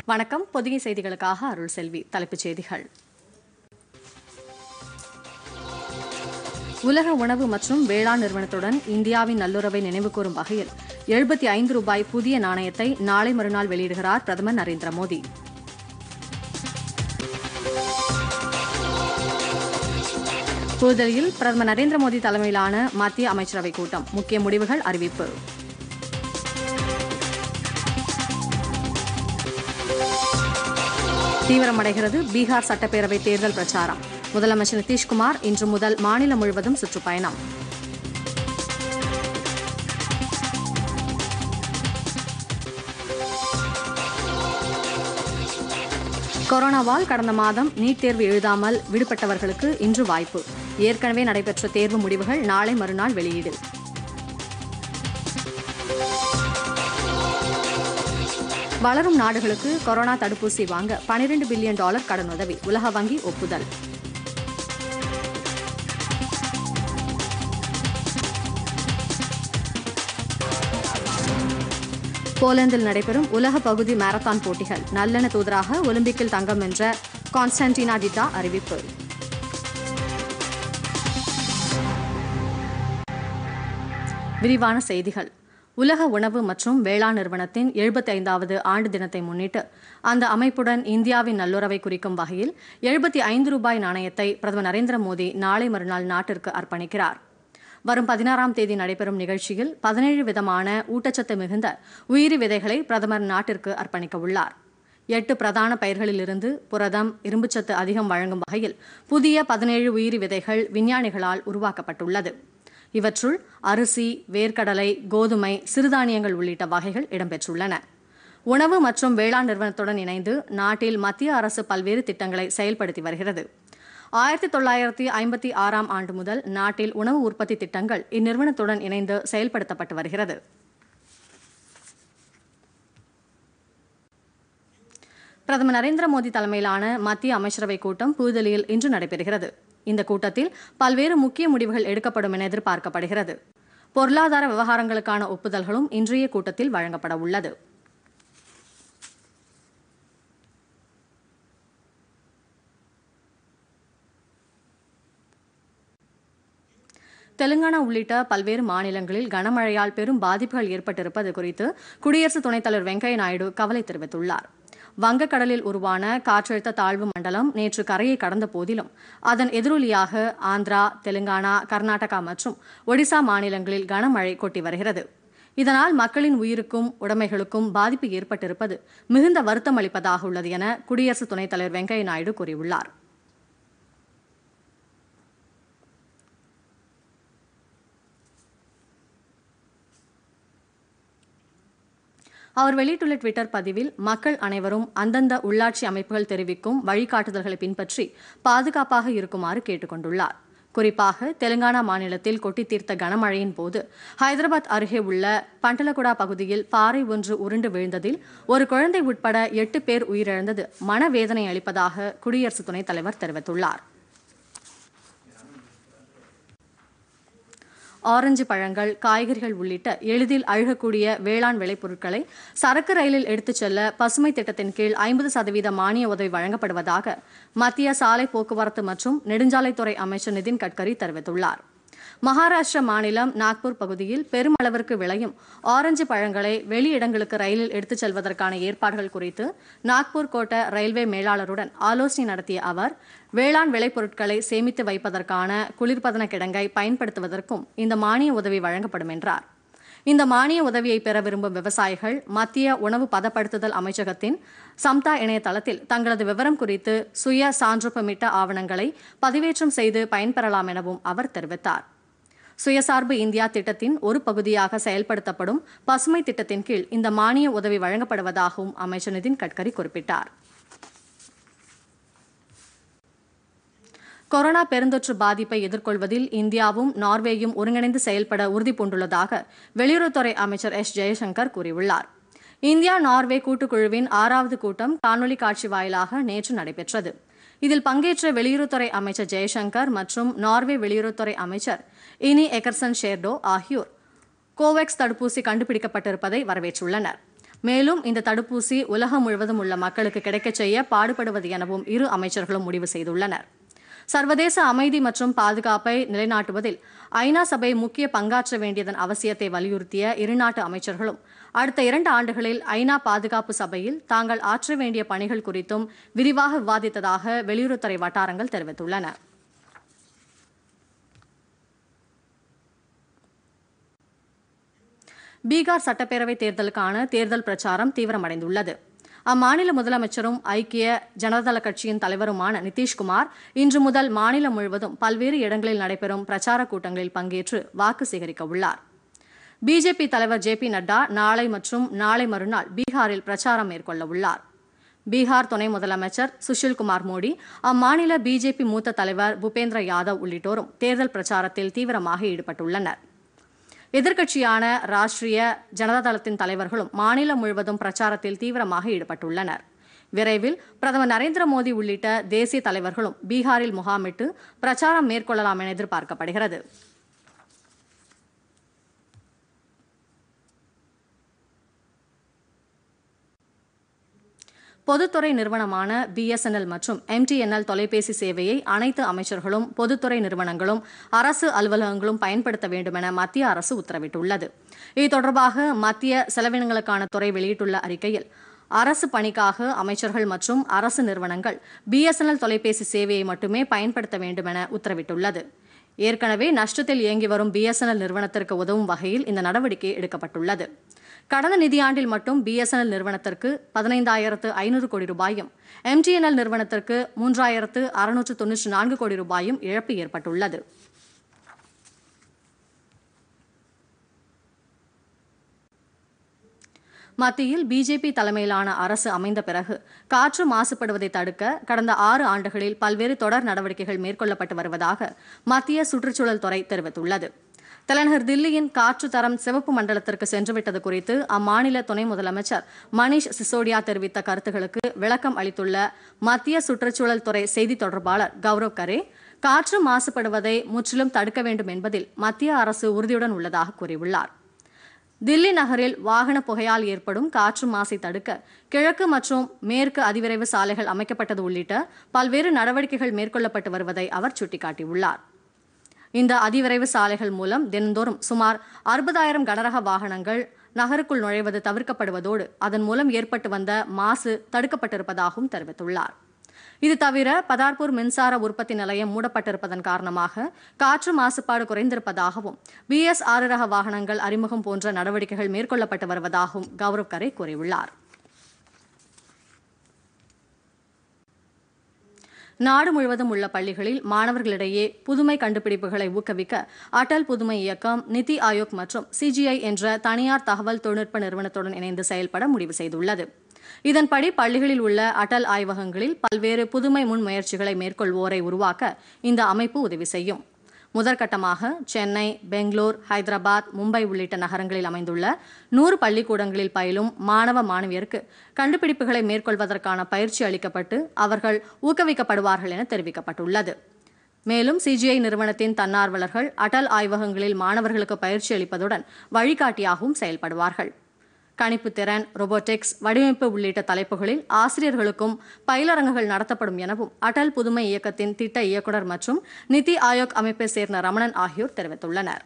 வணக்கம் பொதிகை செய்திகளுக்காக அருள் செல்வி தலைப்புச் செய்திகள் உலக உணவு மற்றும் வேளாண் நிறுவனத்துடன் இந்தியாவின் நல்லுறவை நினைவுகூரும் வகையில் எழுபத்தி ஐந்து ரூபாய் புதிய நாணயத்தை நாளை மறுநாள் வெளியிடுகிறார் பிரதமர் நரேந்திர மோடி புதுதில்லியில் பிரதமர் நரேந்திர மோடி தலைமையிலான மத்திய அமைச்சரவைக் கூட்டம் முக்கிய முடிவுகள் அறிவிப்பு தீவிரமடைகிறது பீகார் சட்டப்பேரவை தேர்தல் பிரச்சாரம் முதலமைச்சர் நிதிஷ்குமார் இன்று முதல் மாநிலம் முழுவதும் சுற்றுப்பயணம் கொரோனாவால் கடந்த மாதம் நீட் தேர்வு எழுதாமல் விடுபட்டவர்களுக்கு இன்று வாய்ப்பு ஏற்கனவே நடைபெற்ற தேர்வு முடிவுகள் நாளை மறுநாள் வெளியீடு வளரும் நாடுகளுக்கு கொரோனா தடுப்பூசி வாங்க 12 பில்லியன் டாலர் கடனுதவி உலக வங்கி ஒப்புதல் போலந்தில் நடைபெறும் உலக பகுதி மாரத்தான் போட்டிகள் நல்லெண்ண தூதராக ஒலிம்பிக்கில் தங்கம் வென்ற கான்ஸ்டன்டினா டிட்டா அறிவிப்பு விரிவான செய்திகள் உலக உணவு மற்றும் வேளாண் நிறுவனத்தின் 75வது ஆண்டு தினத்தை முன்னிட்டு அந்த அமைப்புடன் இந்தியாவின் நல்லுறவை குறிக்கும் வகையில் எழுபத்தி ஐந்து ரூபாய் நாணயத்தை பிரதமர் நரேந்திர மோடி நாளை மறுநாள் நாட்டிற்கு அர்ப்பணிக்கிறார் வரும் பதினாறாம் தேதி நடைபெறும் நிகழ்ச்சியில் பதினேழு விதமான ஊட்டச்சத்து மிகுந்த உயிரி விதைகளை பிரதமர் நாட்டிற்கு அர்ப்பணிக்க உள்ளார் எட்டு பிரதான பயிர்களிலிருந்து புரதம் இரும்புச்சத்து அதிகம் வழங்கும் வகையில் புதிய பதினேழு உயிரி விதைகள் விஞ்ஞானிகளால் உருவாக்கப்பட்டுள்ளது இவற்றுள் அரிசி வேர்க்கடலை கோதுமை சிறுதானியங்கள் உள்ளிட்ட வகைகள் இடம்பெற்றுள்ளன உணவு மற்றும் வேளாண் நிறுவனத்துடன் இணைந்து நாட்டில் மத்திய அரசு பல்வேறு திட்டங்களை செயல்படுத்தி வருகிறது ஆயிரத்தி தொள்ளாயிரத்தி ஐம்பத்தி ஆறாம் ஆண்டு முதல் நாட்டில் உணவு உற்பத்தி திட்டங்கள் இந்நிறுவனத்துடன் இணைந்து செயல்படுத்தப்பட்டு வருகிறது பிரதமர் நரேந்திர மோடி தலைமையிலான மத்திய அமைச்சரவைக் கூட்டம் புதுதில்லியில் இன்று நடைபெறுகிறது இந்த கூட்டத்தில் பல்வேறு முக்கிய முடிவுகள் எடுக்கப்படும் என எதிர்பார்க்கப்படுகிறது பொருளாதார விவகாரங்களுக்கான ஒப்புதல்களும் இன்றைய கூட்டத்தில் வழங்கப்பட உள்ளது தெலுங்கானா உள்ளிட்ட பல்வேறு மாநிலங்களில் கனமழையால் பெரும் பாதிப்புகள் ஏற்பட்டிருப்பது குறித்து குடியரசு துணைத் தலைவர் வெங்கையா நாயுடு கவலை தெரிவித்துள்ளார் வங்கக்கடலில் உருவான காற்றழுத்த தாழ்வு மண்டலம் நேற்று கரையை கடந்த போதிலும் அதன் எதிரொலியாக ஆந்திரா தெலுங்கானா கர்நாடகா மற்றும் ஒடிசா மாநிலங்களில் கனமழை கொட்டி வருகிறது இதனால் மக்களின் உயிருக்கும் உடைமைகளுக்கும் பாதிப்பு ஏற்பட்டிருப்பது மிகுந்த வருத்தம் அளிப்பதாக உள்ளது என குடியரசு துணைத் தலைவர் வெங்கையா நாயுடு கூறியுள்ளார் அவர் வெளியிட்டுள்ள ட்விட்டர் பதிவில் மக்கள் அனைவரும் அந்தந்த உள்ளாட்சி அமைப்புகள் தெரிவிக்கும் வழிகாட்டுதல்களை பின்பற்றி பாதுகாப்பாக இருக்குமாறு கேட்டுக்கொண்டுள்ளார் குறிப்பாக தெலுங்கானா மாநிலத்தில் கொட்டி தீர்த்த கனமழையின் போது ஹைதராபாத் அருகே உள்ள பண்டலகுடா பகுதியில் பாறை ஒன்று உருண்டு விழுந்ததில் ஒரு குழந்தை உட்பட எட்டு பேர் உயிரிழந்தது மனவேதனை அளிப்பதாக குடியரசு துணைத் தலைவர் தெரிவித்துள்ளார் ஆரஞ்சு பழங்கள் காய்கறிகள் உள்ளிட்ட எளிதில் அழுகக்கூடிய வேளாண் விளைபொருட்களை சரக்கு ரயிலில் எடுத்துச் செல்ல பசுமை திட்டத்தின் கீழ் ஐம்பது சதவீத மானிய உதவி வழங்கப்படுவதாக மத்திய சாலை போக்குவரத்து மற்றும் நெடுஞ்சாலைத்துறை அமைச்சர் நிதின் கட்கரி தெரிவித்துள்ளார் மகாராஷ்டிர மாநிலம் நாக்பூர் பகுதியில் பெருமளவிற்கு விளையும் ஆரஞ்சு பழங்களை வெளி இடங்களுக்கு ரயிலில் எடுத்துச் செல்வதற்கான ஏற்பாடுகள் குறித்து நாக்பூர் கோட்ட ரயில்வே மேலாளருடன் ஆலோசனை நடத்திய அவர் வேளாண் விளைபொருட்களை சேமித்து வைப்பதற்கான குளிர்பதன கிடங்கை பயன்படுத்துவதற்கும் இந்த மானிய உதவி வழங்கப்படும் என்றார் இந்த மானிய உதவியை பெற விரும்பும் விவசாயிகள் மத்திய உணவு பதப்படுத்துதல் அமைச்சகத்தின் சம்தா இணையதளத்தில் தங்களது விவரம் குறித்து சுய சான்றொப்பமிட்ட ஆவணங்களை பதிவேற்றம் செய்து பயன்பெறலாம் எனவும் அவர் தெரிவித்தார் சுயசார்பு இந்தியா திட்டத்தின் ஒரு பகுதியாக செயல்படுத்தப்படும் பசுமை திட்டத்தின் கீழ் இந்த மானிய உதவி வழங்கப்படுவதாகவும் அமைச்சர் நிதின் கட்கரி குறிப்பிட்டார் கொரோனா பெருந்தொற்று பாதிப்பை எதிர்கொள்வதில் இந்தியாவும் நார்வேயும் ஒருங்கிணைந்து செயல்பட உறுதி பூண்டுள்ளதாக வெளியுறவுத்துறை அமைச்சர் எஸ் ஜெயசங்கர் கூறியுள்ளார் இந்தியா நார்வே கூட்டுக்குழுவின் ஆறாவது கூட்டம் காணொலி காட்சி வாயிலாக நேற்று நடைபெற்றது இதில் பங்கேற்ற வெளியுறவுத்துறை அமைச்சர் ஜெயசங்கர் மற்றும் நார்வே வெளியுறவுத்துறை அமைச்சர் இனி எக்கர்சன் ஷேர்டோ ஆகியோர் கோவேக்ஸ் தடுப்பூசி கண்டுபிடிக்கப்பட்டிருப்பதை வரவேற்றுள்ளனர் மேலும் இந்த தடுப்பூசி உலகம் முழுவதும் உள்ள மக்களுக்கு கிடைக்கச் செய்ய பாடுபடுவது எனவும் இரு அமைச்சர்களும் முடிவு செய்துள்ளனர் சர்வதேச அமைதி மற்றும் பாதுகாப்பை நிலைநாட்டுவதில் ஐநா சபை முக்கிய பங்காற்ற வேண்டியதன் அவசியத்தை வலியுறுத்திய இருநாட்டு அமைச்சர்களும் அடுத்த இரண்டு ஆண்டுகளில் ஐநா பாதுகாப்பு சபையில் தாங்கள் ஆற்ற வேண்டிய பணிகள் குறித்தும் விரிவாக விவாதித்ததாக வெளியுறவுத்துறை வட்டாரங்கள் தெரிவித்துள்ளன பீகார் சட்டப்பேரவை தேர்தலுக்கான தேர்தல் பிரச்சாரம் தீவிரமடைந்துள்ளது அம்மாநில முதலமைச்சரும் ஐக்கிய ஜனதாதள கட்சியின் தலைவருமான நிதிஷ்குமார் இன்று முதல் மாநிலம் முழுவதும் பல்வேறு இடங்களில் நடைபெறும் பிரச்சார கூட்டங்களில் பங்கேற்று வாக்கு சேகரிக்க உள்ளார் பிஜேபி தலைவர் ஜே பி நட்டா நாளை மற்றும் நாளை மறுநாள் பீகாரில் பிரச்சாரம் மேற்கொள்ள உள்ளார் பீகார் துணை முதலமைச்சர் சுஷில்குமார் மோடி அம்மாநில பிஜேபி மூத்த தலைவர் பூபேந்திர யாதவ் உள்ளிட்டோரும் தேர்தல் பிரச்சாரத்தில் தீவிரமாக ஈடுபட்டுள்ளனர் எதிர்க்கட்சியான ராஷ்டிரிய ஜனதாதளத்தின் தலைவர்களும் மாநிலம் முழுவதும் பிரச்சாரத்தில் தீவிரமாக ஈடுபட்டுள்ளனர் விரைவில் பிரதமர் நரேந்திர மோடி உள்ளிட்ட தேசிய தலைவர்களும் பீகாரில் முகாமிட்டு பிரச்சாரம் மேற்கொள்ளலாம் என எதிர்பார்க்கப்படுகிறது பொதுத்துறை நிறுவனமான பிஎஸ்என்எல் மற்றும் எம்டிஎன்எல் தொலைபேசி சேவையை அனைத்து அமைச்சர்களும் பொதுத்துறை நிறுவனங்களும் அரசு அலுவலகங்களும் பயன்படுத்த வேண்டும் என மத்திய அரசு உத்தரவிட்டுள்ளது இது தொடர்பாக மத்திய செலவினங்களுக்கான துறை வெளியிட்டுள்ள அறிக்கையில் அரசு பணிக்காக அமைச்சர்கள் மற்றும் அரசு நிறுவனங்கள் பிஎஸ்என்எல் தொலைபேசி சேவையை மட்டுமே பயன்படுத்த வேண்டும் என உத்தரவிட்டுள்ளது ஏற்கனவே நஷ்டத்தில் இயங்கி வரும் பிஎஸ்என்எல் நிறுவனத்திற்கு உதவும் வகையில் இந்த நடவடிக்கை எடுக்கப்பட்டுள்ளது கடந்த நிதியாண்டில் மட்டும் பிஎஸ்என்எல் நிறுவனத்திற்கு பதினைந்தாயிரத்து ஐநூறு கோடி ரூபாயும் எம்டிஎன்எல் நிறுவனத்திற்கு மூன்றாயிரத்து அறுநூற்று தொன்னூற்றி நான்கு கோடி ரூபாயும் இழப்பு ஏற்பட்டுள்ளது மத்தியில் பிஜேபி தலைமையிலான அரசு அமைந்த பிறகு காற்று மாசுபடுவதை தடுக்க கடந்த ஆறு ஆண்டுகளில் பல்வேறு தொடர் நடவடிக்கைகள் மேற்கொள்ளப்பட்டு வருவதாக மத்திய சுற்றுச்சூழல் துறை தெரிவித்துள்ளது தலைநகர் தில்லியின் காற்று தரம் சிவப்பு மண்டலத்திற்கு சென்றுவிட்டது குறித்து அம்மாநில துணை முதலமைச்சர் மணீஷ் சிசோடியா தெரிவித்த கருத்துகளுக்கு விளக்கம் அளித்துள்ள மத்திய சுற்றுச்சூழல் துறை செய்தி தொடர்பாளர் கௌரவ் கரே காற்று மாசுபடுவதை முற்றிலும் தடுக்க வேண்டும் என்பதில் மத்திய அரசு உறுதியுடன் உள்ளதாக கூறியுள்ளார் தில்லி நகரில் வாகன புகையால் ஏற்படும் காற்று மாசை தடுக்க கிழக்கு மற்றும் மேற்கு அதிவிரைவு சாலைகள் அமைக்கப்பட்டது உள்ளிட்ட பல்வேறு நடவடிக்கைகள் மேற்கொள்ளப்பட்டு வருவதை அவர் சுட்டிக்காட்டியுள்ளார் இந்த அதிவிரைவு சாலைகள் மூலம் தினந்தோறும் சுமார் அறுபதாயிரம் கனரக வாகனங்கள் நகருக்குள் நுழைவது தவிர்க்கப்படுவதோடு அதன் மூலம் ஏற்பட்டு வந்த மாசு தடுக்கப்பட்டிருப்பதாகவும் தெரிவித்துள்ளார் இது தவிர பதார்பூர் மின்சார உற்பத்தி நிலையம் மூடப்பட்டிருப்பதன் காரணமாக காற்று மாசுபாடு குறைந்திருப்பதாகவும் பிஎஸ் ஆறு ரக வாகனங்கள் அறிமுகம் போன்ற நடவடிக்கைகள் மேற்கொள்ளப்பட்டு வருவதாகவும் கௌரவ் கரே கூறியுள்ளார் நாடு முழுவதும் உள்ள பள்ளிகளில் மாணவர்களிடையே புதுமை கண்டுபிடிப்புகளை ஊக்குவிக்க அடல் புதுமை இயக்கம் நிதி ஆயோக் மற்றும் சிஜிஐ என்ற தனியார் தகவல் தொழில்நுட்ப நிறுவனத்துடன் இணைந்து செயல்பட முடிவு செய்துள்ளது இதன்படி பள்ளிகளில் உள்ள அடல் ஆய்வகங்களில் பல்வேறு புதுமை முன்முயற்சிகளை மேற்கொள்வோரை உருவாக்க இந்த அமைப்பு உதவி செய்யும் முதற்கட்டமாக சென்னை பெங்களூர் ஹைதராபாத் மும்பை உள்ளிட்ட நகரங்களில் அமைந்துள்ள நூறு பள்ளிக்கூடங்களில் பயிலும் மாணவ மாணவியருக்கு கண்டுபிடிப்புகளை மேற்கொள்வதற்கான பயிற்சி அளிக்கப்பட்டு அவர்கள் ஊக்குவிக்கப்படுவார்கள் என தெரிவிக்கப்பட்டுள்ளது மேலும் சிஜிஐ நிறுவனத்தின் தன்னார்வலர்கள் அடல் ஆய்வகங்களில் மாணவர்களுக்கு பயிற்சி அளிப்பதுடன் வழிகாட்டியாகவும் செயல்படுவார்கள் கணிப்பு திறன் ரோபோட்டிக்ஸ் வடிவமைப்பு உள்ளிட்ட தலைப்புகளில் ஆசிரியர்களுக்கும் பயிலரங்குகள் நடத்தப்படும் எனவும் அடல் புதுமை இயக்கத்தின் திட்ட இயக்குநர் மற்றும் நிதி ஆயோக் அமைப்பை சேர்ந்த ரமணன் ஆகியோர் தெரிவித்துள்ளனர்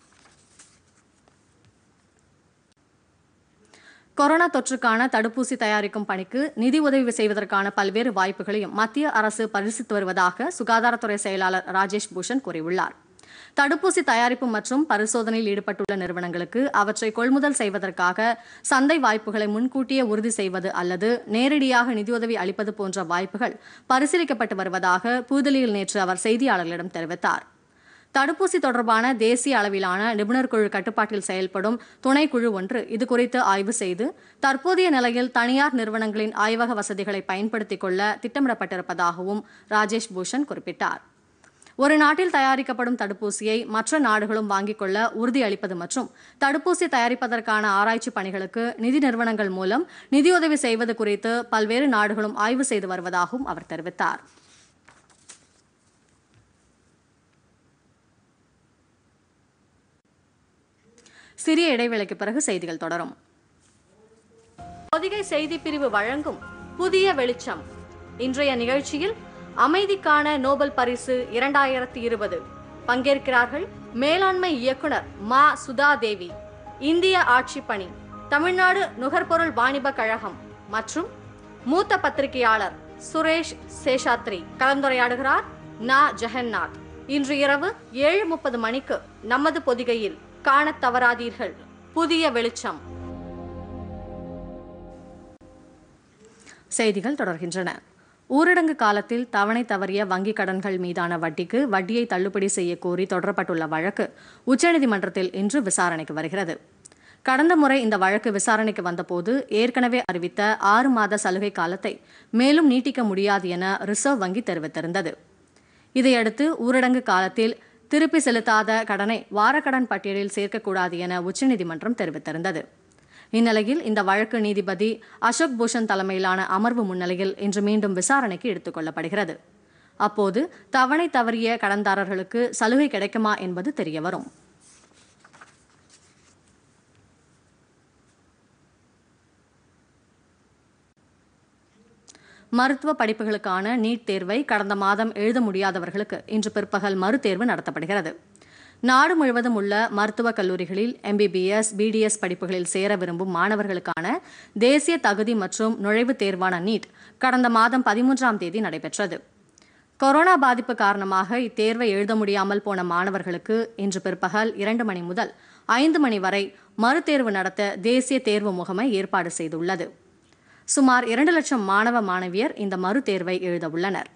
கொரோனா தொற்றுக்கான தடுப்பூசி தயாரிக்கும் பணிக்கு நிதி உதவி செய்வதற்கான பல்வேறு வாய்ப்புகளையும் மத்திய அரசு பரிசித்து வருவதாக சுகாதாரத்துறை செயலாளர் ராஜேஷ் பூஷன் கூறியுள்ளார் தடுப்பூசி தயாரிப்பு மற்றும் பரிசோதனையில் ஈடுபட்டுள்ள நிறுவனங்களுக்கு அவற்றை கொள்முதல் செய்வதற்காக சந்தை வாய்ப்புகளை முன்கூட்டியே உறுதி செய்வது அல்லது நேரடியாக நிதியுதவி அளிப்பது போன்ற வாய்ப்புகள் பரிசீலிக்கப்பட்டு வருவதாக புதுதில்லியில் நேற்று அவர் செய்தியாளர்களிடம் தெரிவித்தார் தடுப்பூசி தொடர்பான தேசிய அளவிலான நிபுணர் குழு கட்டுப்பாட்டில் செயல்படும் துணைக்குழு ஒன்று இதுகுறித்து ஆய்வு செய்து தற்போதைய நிலையில் தனியார் நிறுவனங்களின் ஆய்வக வசதிகளை பயன்படுத்திக் கொள்ள திட்டமிடப்பட்டிருப்பதாகவும் ராஜேஷ் பூஷன் குறிப்பிட்டார் ஒரு நாட்டில் தயாரிக்கப்படும் தடுப்பூசியை மற்ற நாடுகளும் வாங்கிக் கொள்ள உறுதியளிப்பது மற்றும் தடுப்பூசி தயாரிப்பதற்கான ஆராய்ச்சி பணிகளுக்கு நிதி நிறுவனங்கள் மூலம் நிதியுதவி செய்வது குறித்து பல்வேறு நாடுகளும் ஆய்வு செய்து வருவதாகவும் அவர் தெரிவித்தார் சிறிய இடைவேளைக்கு பிறகு செய்திகள் தொடரும் சென்னை செய்தி பிரிவு வழங்கும் புதிய வெளிச்சம் இன்றைய நிகழ்ச்சியில் அமைதிக்கான நோபல் பரிசு இரண்டாயிரத்தி இருபது பங்கேற்கிறார்கள் மேலாண்மை இயக்குனர் மா சுதா தேவி இந்திய ஆட்சி பணி தமிழ்நாடு நுகர்பொருள் வாணிப கழகம் மற்றும் மூத்த பத்திரிகையாளர் சுரேஷ் சேஷாத்ரி கலந்துரையாடுகிறார் நா ஜெகநாத் இன்று இரவு ஏழு முப்பது மணிக்கு நமது பொதிகையில் காணத் தவறாதீர்கள் புதிய வெளிச்சம் செய்திகள் தொடர்கின்றன ஊரடங்கு காலத்தில் தவணை தவறிய வங்கிக் கடன்கள் மீதான வட்டிக்கு வட்டியை தள்ளுபடி செய்ய கோரி தொடரப்பட்டுள்ள வழக்கு உச்சநீதிமன்றத்தில் இன்று விசாரணைக்கு வருகிறது கடந்த முறை இந்த வழக்கு விசாரணைக்கு வந்தபோது ஏற்கனவே அறிவித்த ஆறு மாத சலுகை காலத்தை மேலும் நீட்டிக்க முடியாது என ரிசர்வ் வங்கி தெரிவித்திருந்தது இதையடுத்து ஊரடங்கு காலத்தில் திருப்பி செலுத்தாத கடனை வாரக்கடன் பட்டியலில் சேர்க்கக்கூடாது என உச்சநீதிமன்றம் தெரிவித்திருந்தது இந்நிலையில் இந்த வழக்கு நீதிபதி அசோக் பூஷன் தலைமையிலான அமர்வு முன்னிலையில் இன்று மீண்டும் விசாரணைக்கு எடுத்துக் கொள்ளப்படுகிறது அப்போது தவணை தவறிய கடன்தாரர்களுக்கு சலுகை கிடைக்குமா என்பது தெரியவரும் மருத்துவ படிப்புகளுக்கான நீட் தேர்வை கடந்த மாதம் எழுத முடியாதவர்களுக்கு இன்று பிற்பகல் மறுதேர்வு நடத்தப்படுகிறது நாடு முழுவதும் உள்ள மருத்துவக் கல்லூரிகளில் எம்பிபிஎஸ் பிடிஎஸ் படிப்புகளில் சேர விரும்பும் மாணவர்களுக்கான தேசிய தகுதி மற்றும் நுழைவுத் தேர்வான நீட் கடந்த மாதம் பதிமூன்றாம் தேதி நடைபெற்றது கொரோனா பாதிப்பு காரணமாக இத்தேர்வை எழுத முடியாமல் போன மாணவர்களுக்கு இன்று பிற்பகல் இரண்டு மணி முதல் ஐந்து மணி வரை மறுதேர்வு நடத்த தேசிய தேர்வு முகமை ஏற்பாடு செய்துள்ளது சுமார் இரண்டு லட்சம் மாணவ மாணவியர் இந்த மறுதேர்வை எழுத உள்ளனர்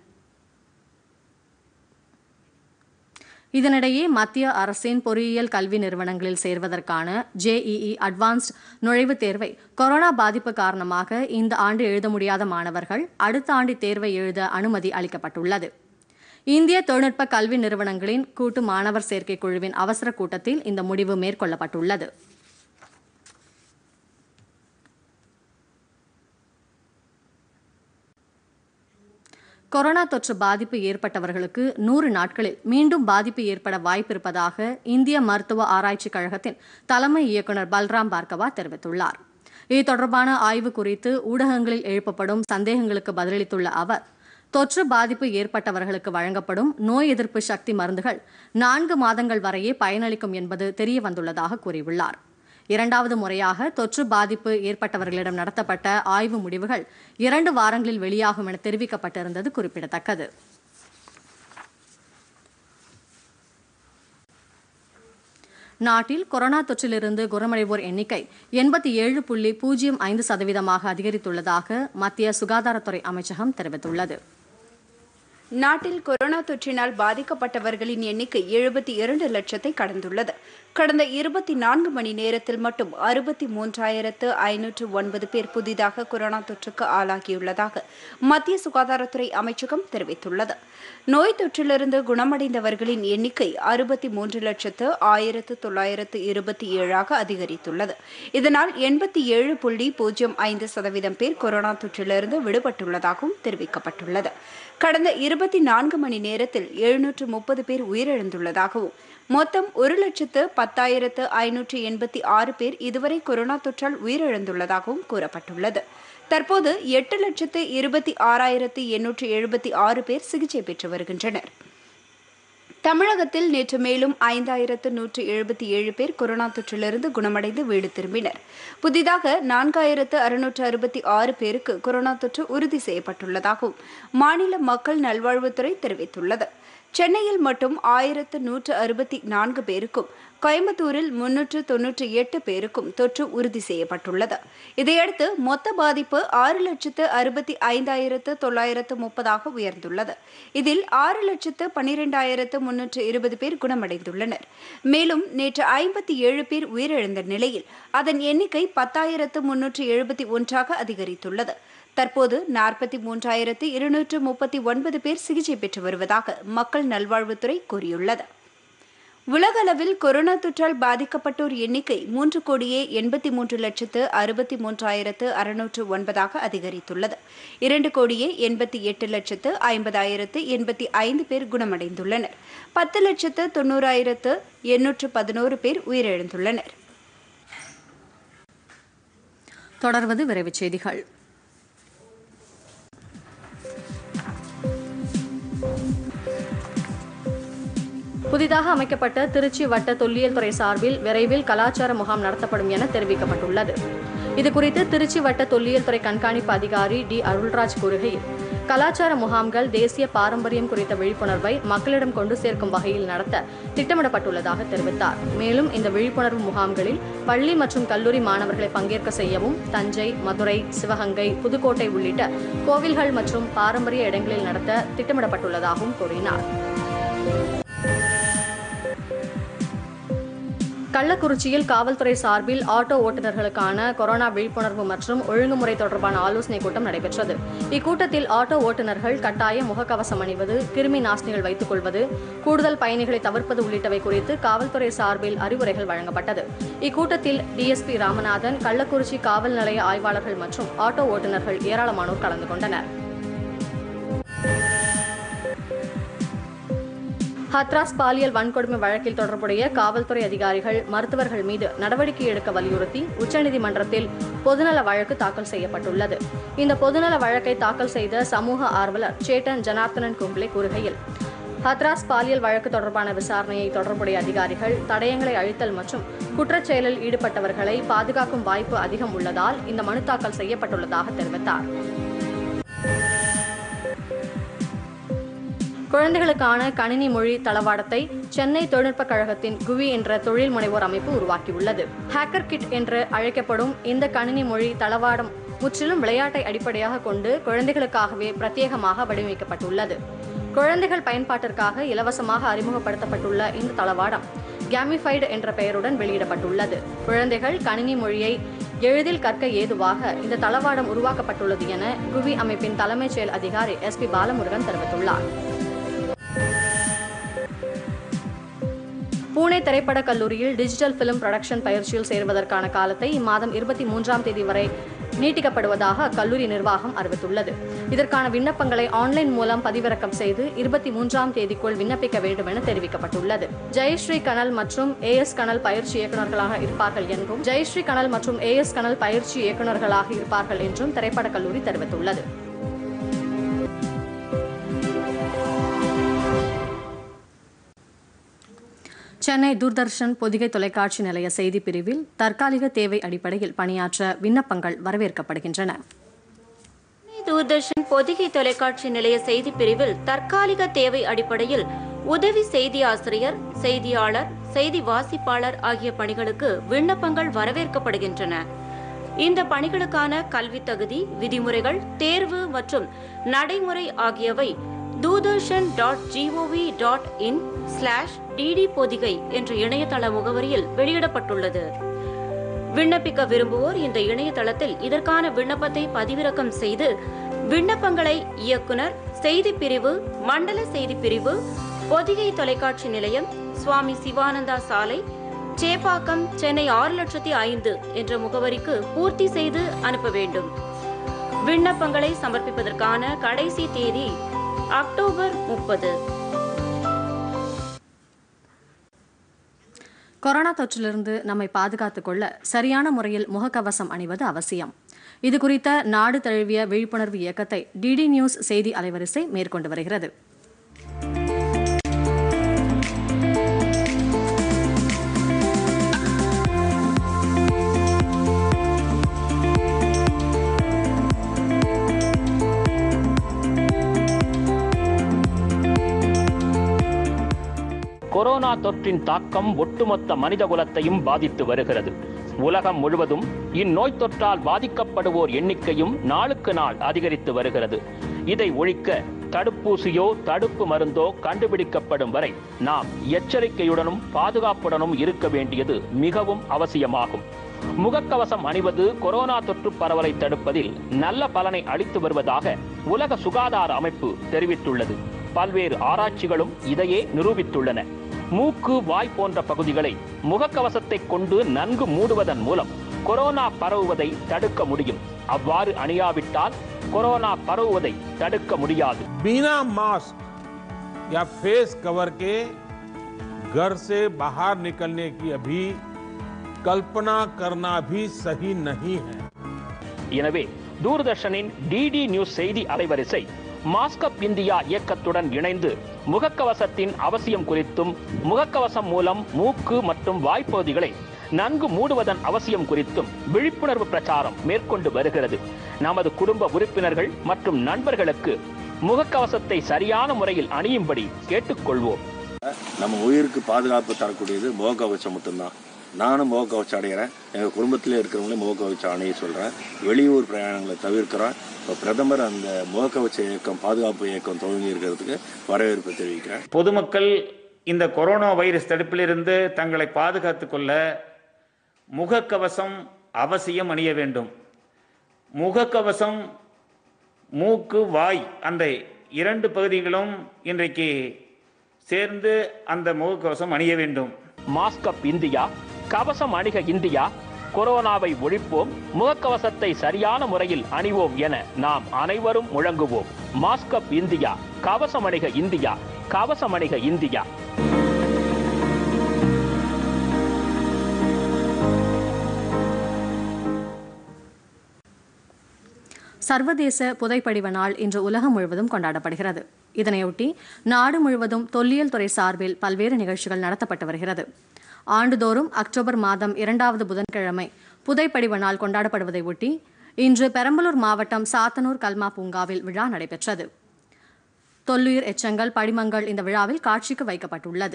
இதனிடையே மத்திய அரசின் பொறியியல் கல்வி நிறுவனங்களில் சேர்வதற்கான ஜேஇஇ அட்வான்ஸ்ட் நுழைவுத் தேர்வை கொரோனா பாதிப்பு காரணமாக இந்த ஆண்டு எழுத முடியாத மாணவர்கள் அடுத்த ஆண்டு தேர்வை எழுத அனுமதி அளிக்கப்பட்டுள்ளது இந்திய தொழில்நுட்ப கல்வி நிறுவனங்களின் கூட்டு மாணவர் சேர்க்கை குழுவின் அவசர கூட்டத்தில் இந்த முடிவு மேற்கொள்ளப்பட்டுள்ளது கொரோனா தொற்று பாதிப்பு ஏற்பட்டவர்களுக்கு நூறு நாட்களில் மீண்டும் பாதிப்பு ஏற்பட வாய்ப்பிருப்பதாக இந்திய மருத்துவ ஆராய்ச்சிக் கழகத்தின் தலைமை இயக்குநர் பல்ராம் பார்கவா தெரிவித்துள்ளார் இது தொடர்பான ஆய்வு குறித்து ஊடகங்களில் எழுப்பப்படும் சந்தேகங்களுக்கு பதிலளித்துள்ள அவர் தொற்று பாதிப்பு ஏற்பட்டவர்களுக்கு வழங்கப்படும் நோய் எதிர்ப்பு சக்தி மருந்துகள் நான்கு மாதங்கள் வரையே பயனளிக்கும் என்பது தெரிய வந்துள்ளதாக கூறியுள்ளார் இரண்டாவது முறையாக தொற்று பாதிப்பு ஏற்பட்டவர்களிடம் நடத்தப்பட்ட ஆய்வு முடிவுகள் இரண்டு வாரங்களில் வெளியாகும் என தெரிவிக்கப்பட்டிருந்தது குறிப்பிடத்தக்கது நாட்டில் கொரோனா தொற்றிலிருந்து குணமடைவோர் எண்ணிக்கை எண்பத்தி ஏழு புள்ளி பூஜ்ஜியம் ஐந்து சதவீதமாக அதிகரித்துள்ளதாக மத்திய சுகாதாரத்துறை அமைச்சகம் தெரிவித்துள்ளது நாட்டில் கொரோனா தொற்றினால் பாதிக்கப்பட்டவர்களின் எண்ணிக்கை எழுபத்தி இரண்டு லட்சத்தை கடந்துள்ளது கடந்த இருபத்தி நான்கு மணி நேரத்தில் மட்டும் அறுபத்தி மூன்றாயிரத்து ஐநூற்று ஒன்பது பேர் புதிதாக கொரோனா தொற்றுக்கு ஆளாகியுள்ளதாக மத்திய சுகாதாரத்துறை அமைச்சகம் தெரிவித்துள்ளது நோய் தொற்றிலிருந்து குணமடைந்தவர்களின் எண்ணிக்கை அறுபத்தி மூன்று லட்சத்து ஆயிரத்து தொள்ளாயிரத்து இருபத்தி ஏழாக அதிகரித்துள்ளது இதனால் எண்பத்தி ஏழு புள்ளி பூஜ்ஜியம் ஐந்து சதவீதம் பேர் கொரோனா தொற்றிலிருந்து விடுபட்டுள்ளதாகவும் தெரிவிக்கப்பட்டுள்ளது கடந்த இருபத்தி நான்கு மணி நேரத்தில் எழுநூற்று முப்பது பேர் உயிரிழந்துள்ளதாகவும் மொத்தம் ஒரு லட்சத்து பத்தாயிரத்து ஐநூற்று எண்பத்தி ஆறு பேர் இதுவரை கொரோனா தொற்றால் உயிரிழந்துள்ளதாகவும் கூறப்பட்டுள்ளது தற்போது எட்டு லட்சத்து இருபத்தி ஆறாயிரத்து எண்ணூற்று எழுபத்தி ஆறு பேர் சிகிச்சை பெற்று வருகின்றனர் தமிழகத்தில் நேற்று மேலும் ஐந்தாயிரத்து நூற்று எழுபத்தி ஏழு பேர் கொரோனா தொற்றிலிருந்து குணமடைந்து வீடு திரும்பினர் புதிதாக நான்காயிரத்து அறுநூற்று அறுபத்தி ஆறு பேருக்கு கொரோனா தொற்று உறுதி செய்யப்பட்டுள்ளதாகவும் மாநில மக்கள் நல்வாழ்வுத்துறை தெரிவித்துள்ளது சென்னையில் மட்டும் ஆயிரத்து நூற்று அறுபத்தி நான்கு பேருக்கும் கோயம்புத்தூரில் முன்னூற்று தொன்னூற்றி எட்டு பேருக்கும் தொற்று உறுதி செய்யப்பட்டுள்ளது இதையடுத்து மொத்த பாதிப்பு ஆறு லட்சத்து அறுபத்தி ஐந்தாயிரத்து தொள்ளாயிரத்து முப்பதாக உயர்ந்துள்ளது இதில் ஆறு லட்சத்து பன்னிரெண்டாயிரத்து முன்னூற்று இருபது பேர் குணமடைந்துள்ளனர் மேலும் நேற்று ஐம்பத்தி ஏழு பேர் உயிரிழந்த நிலையில் அதன் எண்ணிக்கை பத்தாயிரத்து முன்னூற்று எழுபத்தி ஒன்றாக அதிகரித்துள்ளது தற்போது நாற்பத்தி மூன்றாயிரத்து இருநூற்று முப்பத்தி ஒன்பது பேர் சிகிச்சை பெற்று வருவதாக மக்கள் நல்வாழ்வுத்துறை கூறியுள்ளது உலகளவில் கொரோனா தொற்றால் பாதிக்கப்பட்டோர் எண்ணிக்கை மூன்று கோடியே எண்பத்தி மூன்று லட்சத்து அறுபத்தி மூன்றாயிரத்து அறுநூற்று ஒன்பதாக அதிகரித்துள்ளது இரண்டு கோடியே எண்பத்தி எட்டு லட்சத்து ஐம்பதாயிரத்து எண்பத்தி ஐந்து பேர் குணமடைந்துள்ளனர் பத்து லட்சத்து தொண்ணூறாயிரத்து எண்ணூற்று பதினோரு பேர் உயிரிழந்துள்ளனர் தொடர்வது விரைவுச் செய்திகள் புதிதாக அமைக்கப்பட்ட திருச்சி வட்ட தொல்லியல் துறை சார்பில் விரைவில் கலாச்சார முகாம் நடத்தப்படும் என தெரிவிக்கப்பட்டுள்ளது இதுகுறித்து திருச்சி வட்ட தொல்லியல் துறை கண்காணிப்பு அதிகாரி டி அருள்ராஜ் கூறுகையில் கலாச்சார முகாம்கள் தேசிய பாரம்பரியம் குறித்த விழிப்புணர்வை மக்களிடம் கொண்டு சேர்க்கும் வகையில் நடத்த திட்டமிடப்பட்டுள்ளதாக தெரிவித்தார் மேலும் இந்த விழிப்புணர்வு முகாம்களில் பள்ளி மற்றும் கல்லூரி மாணவர்களை பங்கேற்க செய்யவும் தஞ்சை மதுரை சிவகங்கை புதுக்கோட்டை உள்ளிட்ட கோவில்கள் மற்றும் பாரம்பரிய இடங்களில் நடத்த திட்டமிடப்பட்டுள்ளதாகவும் கூறினார் கள்ளக்குறிச்சியில் காவல்துறை சார்பில் ஆட்டோ ஓட்டுநர்களுக்கான கொரோனா விழிப்புணர்வு மற்றும் ஒழுங்குமுறை தொடர்பான ஆலோசனைக் கூட்டம் நடைபெற்றது இக்கூட்டத்தில் ஆட்டோ ஓட்டுநர்கள் கட்டாய முகக்கவசம் அணிவது கிருமி நாசினிகள் வைத்துக் கொள்வது கூடுதல் பயணிகளை தவிர்ப்பது உள்ளிட்டவை குறித்து காவல்துறை சார்பில் அறிவுரைகள் வழங்கப்பட்டது இக்கூட்டத்தில் டிஎஸ்பி ராமநாதன் கள்ளக்குறிச்சி காவல் நிலைய ஆய்வாளர்கள் மற்றும் ஆட்டோ ஓட்டுநர்கள் ஏராளமானோர் கலந்து கொண்டனர் ஹத்ராஸ் பாலியல் வன்கொடுமை வழக்கில் தொடர்புடைய காவல்துறை அதிகாரிகள் மருத்துவர்கள் மீது நடவடிக்கை எடுக்க வலியுறுத்தி உச்சநீதிமன்றத்தில் பொதுநல வழக்கு தாக்கல் செய்யப்பட்டுள்ளது இந்த பொதுநல வழக்கை தாக்கல் செய்த சமூக ஆர்வலர் சேட்டன் ஜனார்த்தனன் கும்ப்ளே கூறுகையில் ஹத்ராஸ் பாலியல் வழக்கு தொடர்பான விசாரணையை தொடர்புடைய அதிகாரிகள் தடயங்களை அழித்தல் மற்றும் குற்றச்செயலில் ஈடுபட்டவர்களை பாதுகாக்கும் வாய்ப்பு அதிகம் உள்ளதால் இந்த மனு தாக்கல் செய்யப்பட்டுள்ளதாக தெரிவித்தார் குழந்தைகளுக்கான கணினி மொழி தளவாடத்தை சென்னை தொழில்நுட்பக் கழகத்தின் குவி என்ற தொழில் முனைவோர் அமைப்பு உருவாக்கியுள்ளது ஹேக்கர் கிட் என்று அழைக்கப்படும் இந்த கணினி மொழி தளவாடம் முற்றிலும் விளையாட்டை அடிப்படையாக கொண்டு குழந்தைகளுக்காகவே பிரத்யேகமாக வடிவமைக்கப்பட்டுள்ளது குழந்தைகள் பயன்பாட்டிற்காக இலவசமாக அறிமுகப்படுத்தப்பட்டுள்ள இந்த தளவாடம் கேமிஃபைடு என்ற பெயருடன் வெளியிடப்பட்டுள்ளது குழந்தைகள் கணினி மொழியை எளிதில் கற்க ஏதுவாக இந்த தளவாடம் உருவாக்கப்பட்டுள்ளது என குவி அமைப்பின் தலைமைச் செயல் அதிகாரி எஸ் பி பாலமுருகன் தெரிவித்துள்ளார் பூனே திரைப்படக் கல்லூரியில் டிஜிட்டல் பிலிம் புரொடக்ஷன் பயிற்சியில் சேர்வதற்கான காலத்தை இம்மாதம் இருபத்தி மூன்றாம் தேதி வரை நீட்டிக்கப்படுவதாக அக்கல்லூரி நிர்வாகம் அறிவித்துள்ளது இதற்கான விண்ணப்பங்களை ஆன்லைன் மூலம் பதிவிறக்கம் செய்து இருபத்தி மூன்றாம் தேதிக்குள் விண்ணப்பிக்க வேண்டும் என தெரிவிக்கப்பட்டுள்ளது ஜெயஸ்ரீ கனல் மற்றும் ஏஎஸ் கனல் பயிற்சி இயக்குநர்களாக இருப்பார்கள் என்றும் ஜெயஸ்ரீ கனல் மற்றும் ஏஎஸ் கனல் பயிற்சி இயக்குநர்களாக இருப்பார்கள் என்றும் திரைப்படக் கல்லூரி தெரிவித்துள்ளது சென்னை தூர்தர்ஷன் பொதிகை தொலைக்காட்சி நிலைய செய்தி பிரிவில் தற்காலிக தேவை அடிப்படையில் பணியாற்ற விண்ணப்பங்கள் வரவேற்கப்படுகின்றன தூர்தர்ஷன் பொதிகை தொலைக்காட்சி நிலைய செய்தி பிரிவில் தற்காலிக தேவை அடிப்படையில் உதவி செய்தி ஆசிரியர் செய்தியாளர் செய்தி வாசிப்பாளர் ஆகிய பணிகளுக்கு விண்ணப்பங்கள் வரவேற்கப்படுகின்றன இந்த பணிகளுக்கான கல்வி தகுதி விதிமுறைகள் தேர்வு மற்றும் நடைமுறை ஆகியவை Doordarshan dot gov dot in slash DD Podhigai என்ற இணையதள முகவரியில் வெளியிடப்பட்டுள்ளது விண்ணப்பிக்க விரும்புவோர் இந்த இணையதளத்தில் இதற்கான விண்ணப்பத்தை பதிவிறக்கம் செய்து விண்ணப்பங்களை இயக்குனர் செய்தி பிரிவு மண்டல செய்தி பிரிவு பொதிகை தொலைக்காட்சி நிலையம் சுவாமி சிவானந்தா சாலை சேப்பாக்கம் சென்னை ஆறு லட்சத்தி ஐந்து என்ற முகவரிக்கு பூர்த்தி செய்து அனுப்ப வேண்டும் விண்ணப்பங்களை சமர்ப்பிப்பதற்கான கடைசி தேதி அக்டோபர் முப்பது கொரோனா தொற்றிலிருந்து நம்மை பாதுகாத்துக் கொள்ள சரியான முறையில் முகக்கவசம் அணிவது அவசியம் இது குறித்த நாடு தழுவிய விழிப்புணர்வு இயக்கத்தை டிடி நியூஸ் செய்தி அலைவரிசை மேற்கொண்டு வருகிறது கொரோனா தொற்றின் தாக்கம் ஒட்டுமொத்த மனிதகுலத்தையும் பாதித்து வருகிறது உலகம் முழுவதும் இந்நோய் தொற்றால் பாதிக்கப்படுவோர் எண்ணிக்கையும் நாளுக்கு நாள் அதிகரித்து வருகிறது இதை ஒழிக்க தடுப்பூசியோ தடுப்பு மருந்தோ கண்டுபிடிக்கப்படும் வரை நாம் எச்சரிக்கையுடனும் பாதுகாப்புடனும் இருக்க வேண்டியது மிகவும் அவசியமாகும் முகக்கவசம் அணிவது கொரோனா தொற்று பரவலை தடுப்பதில் நல்ல பலனை அளித்து வருவதாக உலக சுகாதார அமைப்பு தெரிவித்துள்ளது பல்வேறு ஆராய்ச்சிகளும் இதையே நிரூபித்துள்ளன மூக்கு வாய் போன்ற பகுதிகளை முகக்கவசத்தை கொண்டு நன்கு மூடுவதன் மூலம் கொரோனா பரவுவதை தடுக்க முடியும் அவ்வாறு அணியாவிட்டால் கொரோனா பரவுவதை தடுக்க முடியாது बिना मास्क या फेस कवर के घर से बाहर निकलने की अभी कल्पना करना भी सही नहीं है எனவே தூர்தர்ஷனின் டிடி நியூஸ் செய்தி அலைவரிசை மாஸ்கப் இந்தியா இயக்கத்துடன் இணைந்து முகக்கவசத்தின் அவசியம் குறித்தும் முகக்கவசம் மூலம் மூக்கு மற்றும் வாய்ப்பகுதிகளை நன்கு மூடுவதன் அவசியம் குறித்தும் விழிப்புணர்வு பிரச்சாரம் மேற்கொண்டு வருகிறது நமது குடும்ப உறுப்பினர்கள் மற்றும் நண்பர்களுக்கு முகக்கவசத்தை சரியான முறையில் அணியும்படி கேட்டுக்கொள்வோம் நம்ம உயிருக்கு பாதுகாப்பு தரக்கூடியது முகக்கவசம் மட்டும்தான் நானும் முகக்கவசம் அடைகிறேன் எங்கள் குடும்பத்தில் இருக்கிறவங்களே முகக்கவசம் அணிய சொல்கிறேன் வெளியூர் பிரயாணங்களை தவிர்க்கிறோம் இப்போ பிரதமர் அந்த முகக்கவச இயக்கம் பாதுகாப்பு இயக்கம் துவங்கி இருக்கிறதுக்கு வரவேற்பு தெரிவிக்கிறேன் பொதுமக்கள் இந்த கொரோனா வைரஸ் தடுப்பிலிருந்து தங்களை பாதுகாத்துக் கொள்ள முகக்கவசம் அவசியம் அணிய வேண்டும் முகக்கவசம் மூக்கு வாய் அந்த இரண்டு பகுதிகளும் இன்றைக்கு சேர்ந்து அந்த முகக்கவசம் அணிய வேண்டும் மாஸ்கப் இந்தியா கவசம் அணிக இந்தியா கொரோனாவை ஒழிப்போம் முகக்கவசத்தை சரியான முறையில் அணிவோம் என நாம் அனைவரும் முழங்குவோம் மாஸ்கப் இந்தியா கவசம் அணிக இந்தியா கவசம் அணிக இந்தியா சர்வதேச புதைப்படிவ நாள் இன்று உலகம் முழுவதும் கொண்டாடப்படுகிறது இதனையொட்டி நாடு முழுவதும் தொல்லியல் துறை சார்பில் பல்வேறு நிகழ்ச்சிகள் நடத்தப்பட்டு வருகிறது ஆண்டுதோறும் அக்டோபர் மாதம் இரண்டாவது புதன்கிழமை புதைப்படிவ நாள் கொண்டாடப்படுவதை ஒட்டி இன்று பெரம்பலூர் மாவட்டம் சாத்தனூர் கல்மா பூங்காவில் விழா நடைபெற்றது தொல்லுயிர் எச்சங்கள் படிமங்கள் இந்த விழாவில் காட்சிக்கு வைக்கப்பட்டுள்ளது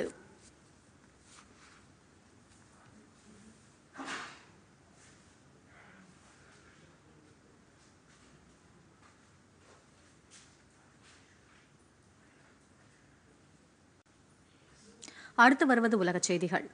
அடுத்து வருவது உலகச் செய்திகள்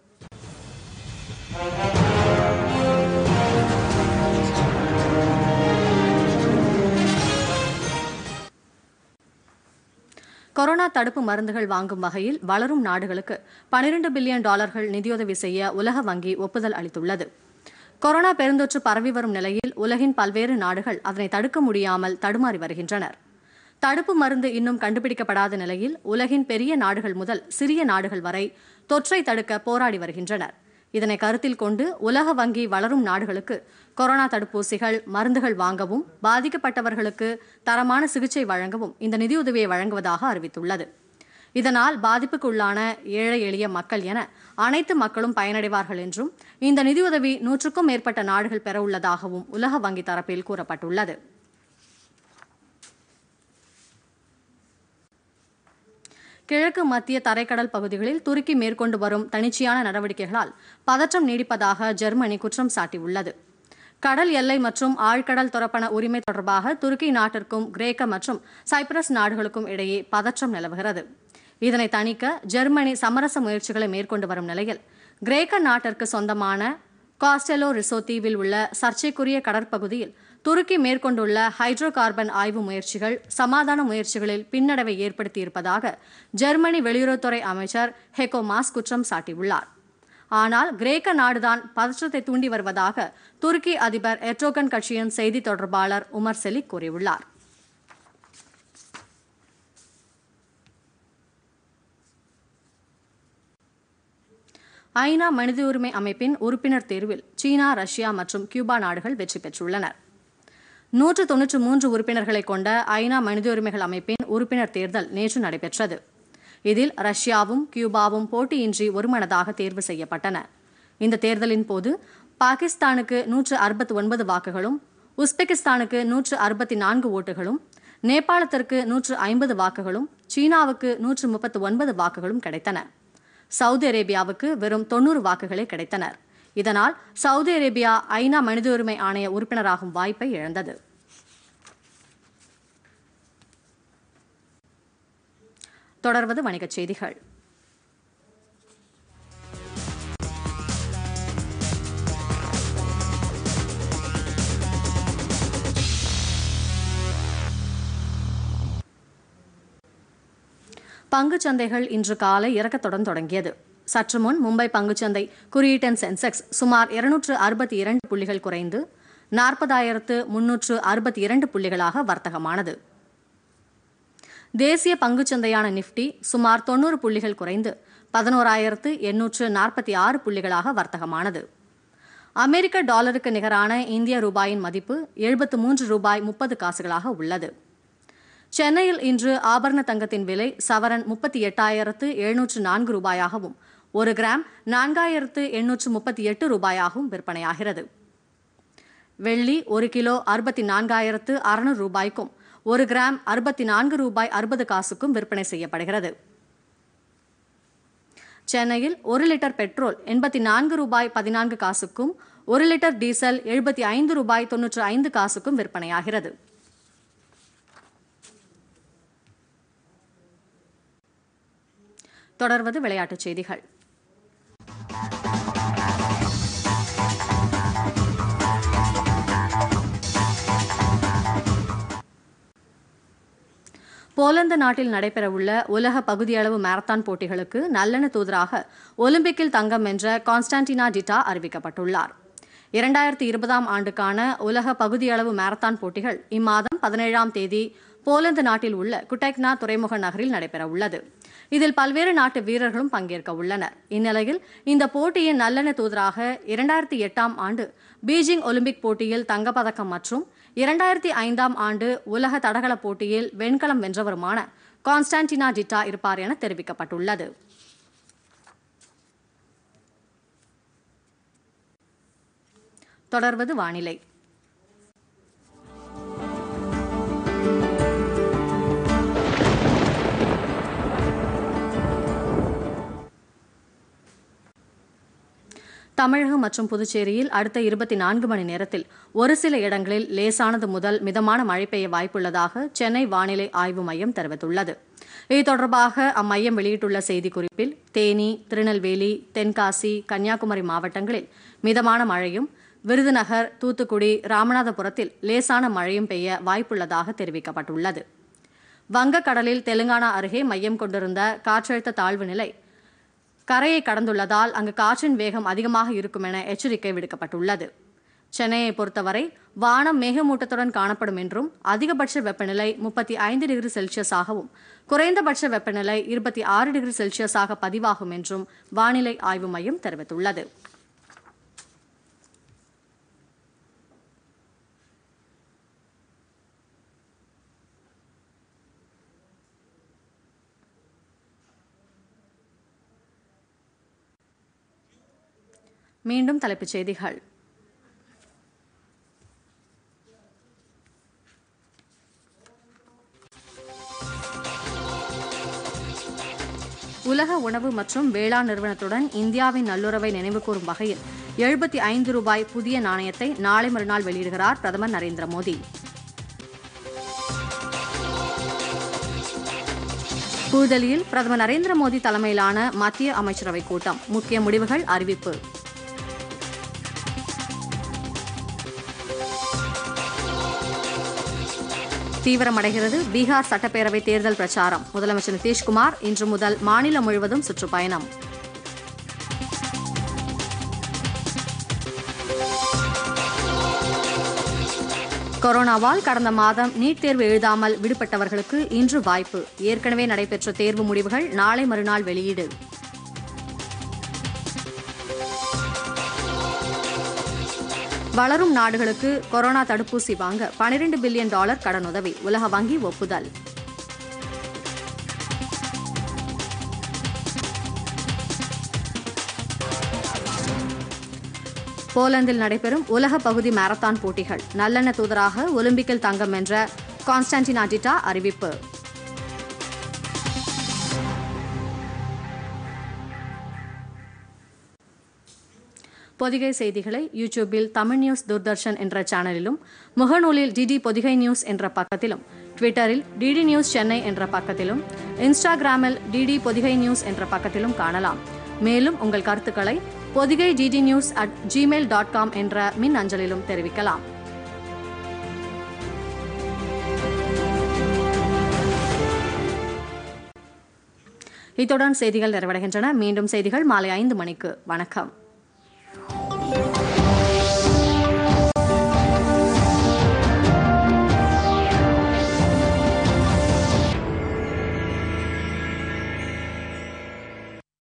கொரோனா தடுப்பு மருந்துகள் வாங்கும் வகையில் வளரும் நாடுகளுக்கு 12 பில்லியன் டாலர்கள் நிதியுதவி செய்ய உலக வங்கி ஒப்புதல் அளித்துள்ளது கொரோனா பெருந்தொற்று பரவி வரும் நிலையில் உலகின் பல்வேறு நாடுகள் அதனை தடுக்க முடியாமல் தடுமாறி வருகின்றனர் தடுப்பு மருந்து இன்னும் கண்டுபிடிக்கப்படாத நிலையில் உலகின் பெரிய நாடுகள் முதல் சிறிய நாடுகள் வரை தொற்றை தடுக்க போராடி வருகின்றனர் இதனை கருத்தில் கொண்டு உலக வங்கி வளரும் நாடுகளுக்கு கொரோனா தடுப்பூசிகள் மருந்துகள் வாங்கவும் பாதிக்கப்பட்டவர்களுக்கு தரமான சிகிச்சை வழங்கவும் இந்த நிதியுதவியை வழங்குவதாக அறிவித்துள்ளது இதனால் பாதிப்புக்குள்ளான ஏழை எளிய மக்கள் என அனைத்து மக்களும் பயனடைவார்கள் என்றும் இந்த நிதியுதவி நூற்றுக்கும் மேற்பட்ட நாடுகள் பெற உள்ளதாகவும் உலக வங்கி தரப்பில் கூறப்பட்டுள்ளது கிழக்கு மத்திய தரைக்கடல் பகுதிகளில் துருக்கி மேற்கொண்டு வரும் தனிச்சையான நடவடிக்கைகளால் பதற்றம் நீடிப்பதாக ஜெர்மனி குற்றம் சாட்டியுள்ளது கடல் எல்லை மற்றும் ஆழ்கடல் துறப்பண உரிமை தொடர்பாக துருக்கி நாட்டிற்கும் கிரேக்க மற்றும் சைப்ரஸ் நாடுகளுக்கும் இடையே பதற்றம் நிலவுகிறது இதனை தணிக்க ஜெர்மனி சமரச முயற்சிகளை மேற்கொண்டு வரும் நிலையில் கிரேக்க நாட்டிற்கு சொந்தமான காஸ்டெலோ ரிசோ தீவில் உள்ள சர்ச்சைக்குரிய கடற்பகுதியில் துருக்கி மேற்கொண்டுள்ள ஹைட்ரோ கார்பன் ஆய்வு முயற்சிகள் சமாதான முயற்சிகளில் பின்னடைவை ஏற்படுத்தியிருப்பதாக ஜெர்மனி வெளியுறவுத்துறை அமைச்சர் ஹெகோ மாஸ் குற்றம் சாட்டியுள்ளார் ஆனால் கிரேக்க நாடுதான் பதற்றத்தை தூண்டி வருவதாக துருக்கி அதிபர் எர்டோகன் கட்சியின் செய்தி தொடர்பாளர் உமர் செலிக் கூறியுள்ளார் ஐநா மனித உரிமை அமைப்பின் உறுப்பினர் தேர்வில் சீனா ரஷ்யா மற்றும் கியூபா நாடுகள் வெற்றி பெற்றுள்ளனர் நூற்று தொன்னூற்று மூன்று உறுப்பினர்களை கொண்ட ஐநா மனித உரிமைகள் அமைப்பின் உறுப்பினர் தேர்தல் நேற்று நடைபெற்றது இதில் ரஷ்யாவும் கியூபாவும் போட்டியின்றி ஒருமனதாக தேர்வு செய்யப்பட்டன இந்த தேர்தலின் போது பாகிஸ்தானுக்கு நூற்று அறுபத்தி ஒன்பது வாக்குகளும் உஸ்பெகிஸ்தானுக்கு நூற்று அறுபத்தி நான்கு ஓட்டுகளும் நேபாளத்திற்கு நூற்று ஐம்பது வாக்குகளும் சீனாவுக்கு நூற்று முப்பத்து ஒன்பது வாக்குகளும் கிடைத்தன சவுதி அரேபியாவுக்கு வெறும் தொண்ணூறு வாக்குகளே கிடைத்தனர் இதனால் சவுதி அரேபியா ஐநா மனித உரிமை ஆணைய உறுப்பினராகும் வாய்ப்பை இழந்தது தொடர்வது வணிகச் செய்திகள் பங்குச் சந்தைகள் இன்று காலை இறக்கத்துடன் தொடங்கியது சற்று முன் மும்பை பங்குச்சந்தை குறியீட்டின் சென்செக்ஸ் சுமார் இருநூற்று அறுபத்தி இரண்டு புள்ளிகள் குறைந்து நாற்பதாயிரத்து முன்னூற்று அறுபத்தி இரண்டு புள்ளிகளாக வர்த்தகமானது தேசிய பங்குச்சந்தையான நிஃப்டி சுமார் தொண்ணூறு புள்ளிகள் குறைந்து பதினோராயிரத்து எண்ணூற்று நாற்பத்தி ஆறு புள்ளிகளாக வர்த்தகமானது அமெரிக்க டாலருக்கு நிகரான இந்திய ரூபாயின் மதிப்பு எழுபத்து மூன்று ரூபாய் முப்பது காசுகளாக உள்ளது சென்னையில் இன்று ஆபரண தங்கத்தின் விலை சவரன் முப்பத்தி எட்டாயிரத்து எழுநூற்று நான்கு ரூபாயாகவும் ஒரு கிராம் நான்காயிரத்து எண்ணூற்று முப்பத்தி எட்டு ரூபாயாகவும் விற்பனையாகிறது வெள்ளி ஒரு கிலோ அறுபத்தி நான்காயிரத்து அறுநூறு ரூபாய்க்கும் ஒரு கிராம் அறுபத்தி நான்கு ரூபாய் அறுபது காசுக்கும் விற்பனை செய்யப்படுகிறது சென்னையில் ஒரு லிட்டர் பெட்ரோல் எண்பத்தி நான்கு ரூபாய் பதினான்கு காசுக்கும் ஒரு லிட்டர் டீசல் எழுபத்தி ஐந்து ரூபாய் தொன்னூற்று ஐந்து காசுக்கும் விற்பனையாகிறது தொடர்வது விளையாட்டுச் செய்திகள் போலந்து நாட்டில் நடைபெறவுள்ள உலக பகுதியளவு மாரத்தான் போட்டிகளுக்கு நல்லெண்ண தூதராக ஒலிம்பிக்கில் தங்கம் வென்ற கான்ஸ்டான்டினா டிட்டா அறிவிக்கப்பட்டுள்ளார் இரண்டாயிரத்தி இருபதாம் ஆண்டுக்கான உலக பகுதியளவு மாரத்தான் போட்டிகள் இம்மாதம் பதினேழாம் தேதி போலந்து நாட்டில் உள்ள குட்டெக்னா துறைமுக நகரில் நடைபெறவுள்ளது இதில் பல்வேறு நாட்டு வீரர்களும் பங்கேற்க உள்ளனர் இந்நிலையில் இந்த போட்டியின் நல்லெண்ண தூதராக இரண்டாயிரத்தி எட்டாம் ஆண்டு பீஜிங் ஒலிம்பிக் போட்டியில் தங்கப்பதக்கம் மற்றும் இரண்டாயிரத்தி ஐந்தாம் ஆண்டு உலக தடகள போட்டியில் வெண்கலம் வென்றவருமான கான்ஸ்டான்டினா டிட்டா இருப்பார் என தெரிவிக்கப்பட்டுள்ளது தொடர்வது வானிலை தமிழகம் மற்றும் புதுச்சேரியில் அடுத்த இருபத்தி நான்கு மணி நேரத்தில் ஒரு சில இடங்களில் லேசானது முதல் மிதமான மழை பெய்ய வாய்ப்புள்ளதாக சென்னை வானிலை ஆய்வு மையம் தெரிவித்துள்ளது இது தொடர்பாக அம்மையம் வெளியிட்டுள்ள செய்திக்குறிப்பில் தேனி திருநெல்வேலி தென்காசி கன்னியாகுமரி மாவட்டங்களில் மிதமான மழையும் விருதுநகர் தூத்துக்குடி ராமநாதபுரத்தில் லேசான மழையும் பெய்ய வாய்ப்புள்ளதாக தெரிவிக்கப்பட்டுள்ளது வங்கக்கடலில் தெலுங்கானா அருகே மையம் கொண்டிருந்த காற்றழுத்த தாழ்வு நிலை கரையை கடந்துள்ளதால் அங்கு காற்றின் வேகம் அதிகமாக இருக்கும் என எச்சரிக்கை விடுக்கப்பட்டுள்ளது சென்னையை பொறுத்தவரை வானம் மேகமூட்டத்துடன் காணப்படும் என்றும் அதிகபட்ச வெப்பநிலை முப்பத்தி ஐந்து டிகிரி செல்சியஸாகவும் குறைந்தபட்ச வெப்பநிலை இருபத்தி ஆறு டிகிரி செல்சியஸாக பதிவாகும் என்றும் வானிலை ஆய்வு மையம் தெரிவித்துள்ளது மீண்டும் தலைப்புச் செய்திகள் உலக உணவு மற்றும் வேளாண் நிறுவனத்துடன் இந்தியாவின் நல்லுறவை நினைவுகூரும் வகையில் எழுபத்தி ஐந்து ரூபாய் புதிய நாணயத்தை நாளை மறுநாள் வெளியிடுகிறார் பிரதமர் நரேந்திர மோடி புதுதில்லியில் பிரதமர் நரேந்திர மோடி தலைமையிலான மத்திய அமைச்சரவைக் கூட்டம் முக்கிய முடிவுகள் அறிவிப்பு தீவிரமடைகிறது பீகார் சட்டப்பேரவை தேர்தல் பிரச்சாரம் முதலமைச்சர் நிதிஷ்குமார் இன்று முதல் மாநிலம் முழுவதும் சுற்றுப்பயணம் கொரோனாவால் கடந்த மாதம் நீட் தேர்வு எழுதாமல் விடுபட்டவர்களுக்கு இன்று வாய்ப்பு ஏற்கனவே நடைபெற்ற தேர்வு முடிவுகள் நாளை மறுநாள் வெளியீடு வளரும் நாடுகளுக்கு கொரோனா தடுப்பூசி வாங்க 12 பில்லியன் டாலர் கடனுதவி உலக வங்கி ஒப்புதல் போலந்தில் நடைபெறும் உலக பகுதி மாரத்தான் போட்டிகள் நல்லெண்ண தூதராக ஒலிம்பிக்கில் தங்கம் வென்ற கான்ஸ்டான்டினா டிட்டா அறிவிப்பு பொதிகை செய்திகளை யூடியூபில் தமிழ் நியூஸ் தூர்தர்ஷன் என்ற சேனலிலும் முகநூலில் டிடி பொதிகை நியூஸ் என்ற பக்கத்திலும் ட்விட்டரில் டிடி நியூஸ் சென்னை என்ற பக்கத்திலும் இன்ஸ்டாகிராமில் டிடி பொதிகை நியூஸ் என்ற பக்கத்திலும் காணலாம் மேலும் உங்கள் கருத்துக்களை Podhigai DD news at Gmail dot com என்ற மின் அஞ்சலிலும் தெரிவிக்கலாம் இத்துடன் செய்திகள் நிறைவடைகின்றன மீண்டும் செய்திகள் மாலை ஐந்து மணிக்கு வணக்கம்